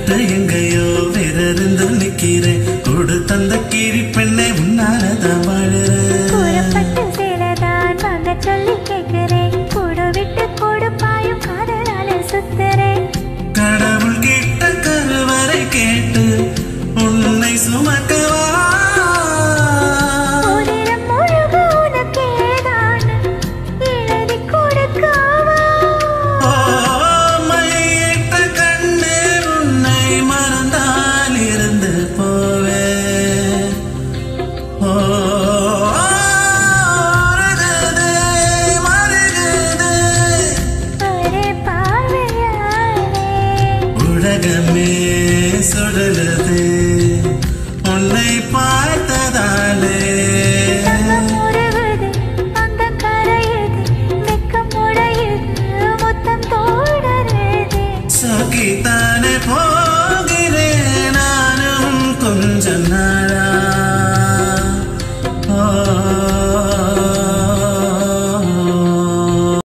விட்டு எங்கேயோ வேறிருந்து நிக்கிறேன் கொடு தந்த கீழி பெண்ணை உன்னாலதான் வாழுறேன் கூறப்பட்டு சேரதான் வாங்க சொல்லி கேட்கிறேன் கூடு விட்டு கூடு பாயும் காதலால சுத்துறேன் கடவுள் கிட்ட கருவறை கேட்டு உன்னை சுமக்கவா உதிரம் முழுக உனக்கேதான் எழுதி கொடுக்கவா ஓ, மையிட்ட கண்ணே உன்னை மறந்தால் இருந்து போவேன் ஓ, மருகுதே, மருகுதே. ஒரே பார்வையாலே உலகமே சுடலுது உன்னை பார்த்ததாலே தங்கம் உருகுது அங்கம் கரையுது வெக்கம் உடையுது முத்தம் தோடருது சகித்தானே போகிறேன் நானும் கொஞ்ச நாள்